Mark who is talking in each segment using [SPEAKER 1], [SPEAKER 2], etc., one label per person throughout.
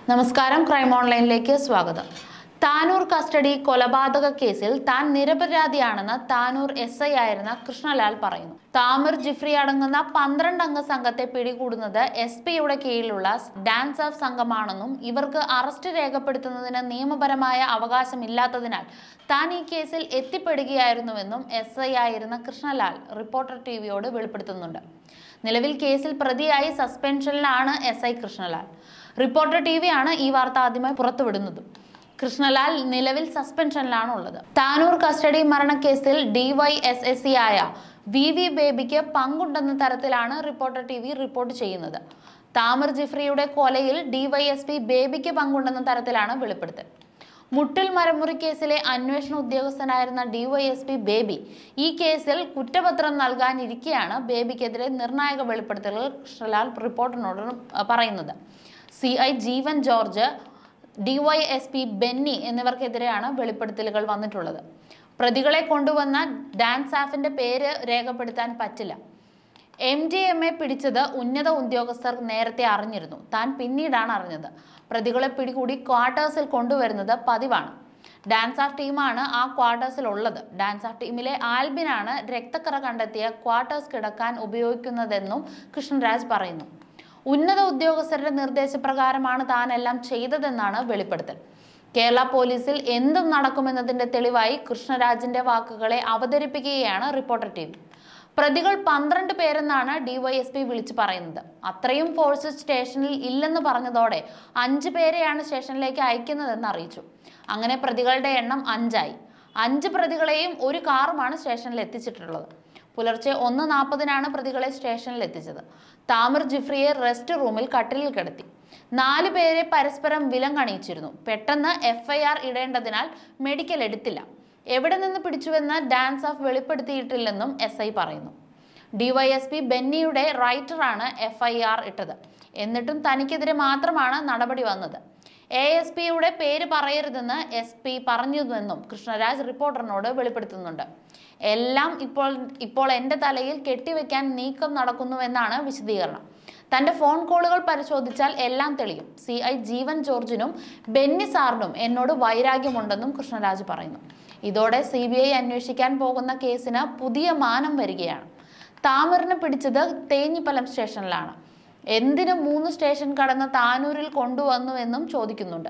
[SPEAKER 1] നമസ്കാരം ക്രൈം ഓൺലൈനിലേക്ക് സ്വാഗതം താനൂർ കസ്റ്റഡി കൊലപാതക കേസിൽ താൻ നിരപരാധിയാണെന്ന് താനൂർ എസ് ഐ ആയിരുന്ന കൃഷ്ണലാൽ പറയുന്നു താമിർ ജിഫ്രി അടങ്ങുന്ന പന്ത്രണ്ട് അംഗ സംഘത്തെ പിടികൂടുന്നത് എസ് പിയുടെ കീഴിലുള്ള ഡാൻസ് ഓഫ് സംഘമാണെന്നും ഇവർക്ക് അറസ്റ്റ് രേഖപ്പെടുത്തുന്നതിന് നിയമപരമായ അവകാശമില്ലാത്തതിനാൽ താൻ ഈ കേസിൽ എത്തിപ്പെടുകയായിരുന്നുവെന്നും എസ് ഐ ആയിരുന്ന കൃഷ്ണലാൽ റിപ്പോർട്ടർ ടി വിയോട് വെളിപ്പെടുത്തുന്നുണ്ട് നിലവിൽ കേസിൽ പ്രതിയായി സസ്പെൻഷനിലാണ് S I Krishnalal reporter T വിയാണ് ഈ വാർത്ത ആദ്യമായി പുറത്തുവിടുന്നത് കൃഷ്ണലാൽ നിലവിൽ സസ്പെൻഷനിലാണ് ഉള്ളത് താനൂർ കസ്റ്റഡി മരണക്കേസിൽ ഡിവൈ എസ് എസ് സി ആയ വി വി ബേബിക്ക് പങ്കുണ്ടെന്ന തരത്തിലാണ് റിപ്പോർട്ടർ ടി വി റിപ്പോർട്ട് ചെയ്യുന്നത് താമർ ജിഫ്രിയുടെ കൊലയിൽ ഡിവൈഎസ്പി ബേബിക്ക് പങ്കുണ്ടെന്ന തരത്തിലാണ് വെളിപ്പെടുത്തൽ മുട്ടിൽ മരമുറി കേസിലെ അന്വേഷണ ഉദ്യോഗസ്ഥനായിരുന്ന ഡിവൈഎസ്പി ബേബി ഈ കേസിൽ കുറ്റപത്രം നൽകാനിരിക്കെയാണ് ബേബിക്കെതിരെ നിർണായക വെളിപ്പെടുത്തലുകൾ കൃഷ്ണലാൽ റിപ്പോർട്ടിനോട് പറയുന്നത് C I Jeevan George DYSP Benny എന്നിവർക്കെതിരെയാണ് വെളിപ്പെടുത്തലുകൾ വന്നിട്ടുള്ളത് പ്രതികളെ കൊണ്ടുവന്ന ഡാൻസ് ആഫിന്റെ പേര് രേഖപ്പെടുത്താൻ പറ്റില്ല എം ഡി എം എ പിടിച്ചത് ഉന്നത ഉദ്യോഗസ്ഥർ നേരത്തെ അറിഞ്ഞിരുന്നു താൻ പിന്നീടാണ് അറിഞ്ഞത് പ്രതികളെ പിടികൂടി ക്വാർട്ടേഴ്സിൽ കൊണ്ടുവരുന്നത് പതിവാണ് ഡാൻസ് ഓഫ് ടീമാണ് ആ ക്വാർട്ടേഴ്സിൽ ഉള്ളത് ഡാൻസ് ഓഫ് ടീമിലെ ആൽബിനാണ് രക്തക്കറ കണ്ടെത്തിയ ക്വാർട്ടേഴ്സ് കിടക്കാൻ ഉപയോഗിക്കുന്നതെന്നും കൃഷ്ണരാജ് പറയുന്നു ഉന്നത ഉദ്യോഗസ്ഥരുടെ നിർദ്ദേശപ്രകാരമാണ് താൻ എല്ലാം ചെയ്തതെന്നാണ് വെളിപ്പെടുത്തൽ കേരള പോലീസിൽ എന്തും നടക്കുമെന്നതിന്റെ തെളിവായി കൃഷ്ണരാജിന്റെ വാക്കുകളെ അവതരിപ്പിക്കുകയാണ് റിപ്പോർട്ടർ ടി പ്രതികൾ പന്ത്രണ്ട് പേരെന്നാണ് ഡിവൈഎസ്പി വിളിച്ചു പറയുന്നത് അത്രയും ഫോഴ്സ് സ്റ്റേഷനിൽ ഇല്ലെന്ന് പറഞ്ഞതോടെ അഞ്ച് പേരെയാണ് സ്റ്റേഷനിലേക്ക് അയക്കുന്നതെന്ന് അറിയിച്ചു അങ്ങനെ പ്രതികളുടെ എണ്ണം അഞ്ചായി അഞ്ച് പ്രതികളെയും ഒരു കാറുമാണ് സ്റ്റേഷനിൽ എത്തിച്ചിട്ടുള്ളത് പുലർച്ചെ ഒന്ന് നാൽപ്പതിനാണ് പ്രതികളെ സ്റ്റേഷനിൽ എത്തിച്ചത് താമിർ ജിഫ്രിയെ റെസ്റ്റ് റൂമിൽ കട്ടിലിൽ കിടത്തി നാല് പേരെ പരസ്പരം വിലങ്ങണിയിച്ചിരുന്നു പെട്ടെന്ന് എഫ്ഐആർ ഇടേണ്ടതിനാൽ മെഡിക്കൽ എടുത്തില്ല എവിടെ നിന്ന് പിടിച്ചുവെന്ന് ഡാൻസ് ഓഫ് വെളിപ്പെടുത്തിയിട്ടില്ലെന്നും എസ് ഐ പറയുന്നു ഡിവൈഎസ്പി ബെന്നിയുടെ റൈറ്ററാണ് എഫ്ഐആർ ഇട്ടത് എന്നിട്ടും തനിക്കെതിരെ മാത്രമാണ് നടപടി വന്നത് എ എസ് പിയുടെ പേര് പറയരുതെന്ന് എസ് പി പറഞ്ഞുവെന്നും കൃഷ്ണരാജ് റിപ്പോർട്ടറിനോട് വെളിപ്പെടുത്തുന്നുണ്ട് എല്ലാം ഇപ്പോൾ ഇപ്പോൾ എൻ്റെ തലയിൽ കെട്ടിവെക്കാൻ നീക്കം നടക്കുന്നുവെന്നാണ് വിശദീകരണം തന്റെ ഫോൺ കോളുകൾ പരിശോധിച്ചാൽ എല്ലാം തെളിയും സി ഐ ജീവൻ ജോർജിനും ബെന്നി സാറിനും എന്നോട് വൈരാഗ്യമുണ്ടെന്നും കൃഷ്ണരാജ് പറയുന്നു ഇതോടെ സി ബി ഐ അന്വേഷിക്കാൻ പോകുന്ന കേസിന് പുതിയ മാനം വരികയാണ് താമറിനെ പിടിച്ചത് തേഞ്ഞിപ്പലം സ്റ്റേഷനിലാണ് എന്തിനു മൂന്ന് സ്റ്റേഷൻ കടന്ന് താനൂരിൽ കൊണ്ടുവന്നുവെന്നും ചോദിക്കുന്നുണ്ട്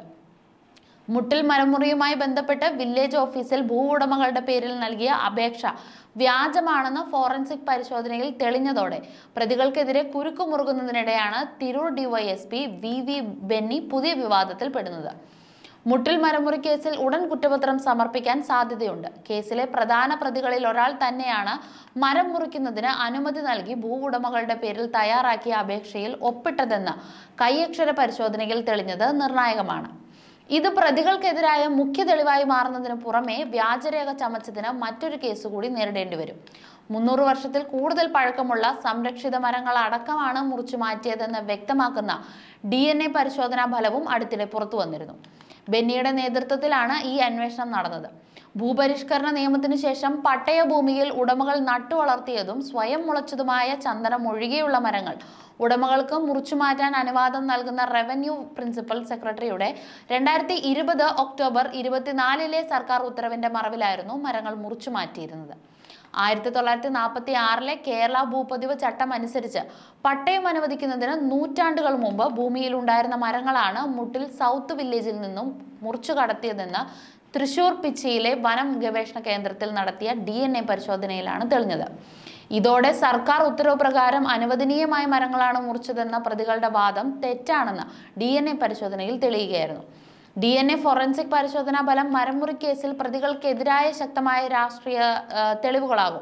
[SPEAKER 1] മുട്ടിൽ മരമുറിയുമായി ബന്ധപ്പെട്ട് വില്ലേജ് ഓഫീസിൽ ഭൂ ഉടമകളുടെ പേരിൽ നൽകിയ അപേക്ഷ വ്യാജമാണെന്ന് ഫോറൻസിക് പരിശോധനയിൽ തെളിഞ്ഞതോടെ പ്രതികൾക്കെതിരെ കുരുക്കു മുറുകുന്നതിനിടെയാണ് Tirur DYSP V V Benny പുതിയ വിവാദത്തിൽ പെടുന്നത് മുട്ടിൽ മരമുറി കേസിൽ ഉടൻ കുറ്റപത്രം സമർപ്പിക്കാൻ സാധ്യതയുണ്ട് കേസിലെ പ്രധാന പ്രതികളിൽ ഒരാൾ തന്നെയാണ് മരം മുറിക്കുന്നതിന് അനുമതി നൽകി ഭൂ ഉടമകളുടെ പേരിൽ തയ്യാറാക്കിയ അപേക്ഷയിൽ ഒപ്പിട്ടതെന്ന് കൈയക്ഷര പരിശോധനയിൽ തെളിഞ്ഞത് നിർണായകമാണ് ഇത് പ്രതികൾക്കെതിരായ മുഖ്യ തെളിവായി മാറുന്നതിന് പുറമെ വ്യാജരേഖ ചമച്ചതിന് മറ്റൊരു കേസ് കൂടി നേരിടേണ്ടി വരും മുന്നൂറ് വർഷത്തിൽ കൂടുതൽ പഴക്കമുള്ള സംരക്ഷിത മരങ്ങൾ അടക്കമാണ് മുറിച്ചു മാറ്റിയതെന്ന് വ്യക്തമാക്കുന്ന ഡി എൻ എ പരിശോധനാ ഫലവും അടുത്തിടെ പുറത്തു വന്നിരുന്നു ബെന്നിയുടെ നേതൃത്വത്തിലാണ് ഈ അന്വേഷണം നടന്നത് ഭൂപരിഷ്കരണ നിയമത്തിന് ശേഷം പട്ടയ ഭൂമിയിൽ ഉടമകൾ നട്ടുവളർത്തിയതും സ്വയം മുളച്ചതുമായ ചന്ദനം ഒഴികെയുള്ള മരങ്ങൾ ഉടമകൾക്ക് മുറിച്ചു മാറ്റാൻ അനുവാദം നൽകുന്ന റവന്യൂ പ്രിൻസിപ്പൽ സെക്രട്ടറിയുടെ രണ്ടായിരത്തി ഇരുപത് ഒക്ടോബർ ഇരുപത്തിനാലിലെ സർക്കാർ ഉത്തരവിന്റെ മറവിലായിരുന്നു മരങ്ങൾ മുറിച്ചു മാറ്റിയിരുന്നത് ആയിരത്തി തൊള്ളായിരത്തി നാൽപ്പത്തി ആറിലെ കേരള ഭൂപതിവ് ചട്ടം അനുസരിച്ച് പട്ടയം അനുവദിക്കുന്നതിന് നൂറ്റാണ്ടുകൾ മുമ്പ് ഭൂമിയിൽ ഉണ്ടായിരുന്ന മരങ്ങളാണ് മുട്ടിൽ സൗത്ത് വില്ലേജിൽ നിന്നും മുറിച്ചു കടത്തിയതെന്ന് തൃശൂർ പിച്ചിയിലെ വനം ഗവേഷണ കേന്ദ്രത്തിൽ നടത്തിയ ഡി എൻ എ പരിശോധനയിലാണ് തെളിഞ്ഞത് ഇതോടെ സർക്കാർ ഉത്തരവ് പ്രകാരം അനുവദനീയമായ മരങ്ങളാണ് മുറിച്ചതെന്ന പ്രതികളുടെ വാദം തെറ്റാണെന്ന് ഡി എൻ എ പരിശോധനയിൽ തെളിയുകയായിരുന്നു ഡി എൻ എ ഫോറൻസിക് പരിശോധനാ ഫലം മരമുറി കേസിൽ പ്രതികൾക്കെതിരായ ശക്തമായ രാഷ്ട്രീയ ആ, തെളിവുകളാകും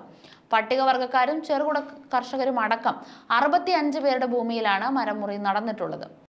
[SPEAKER 1] പട്ടികവർഗക്കാരും ചെറുകിട കർഷകരും അടക്കം അറുപത്തി അഞ്ച് പേരുടെ ഭൂമിയിലാണ് മരമുറി നടന്നിട്ടുള്ളത്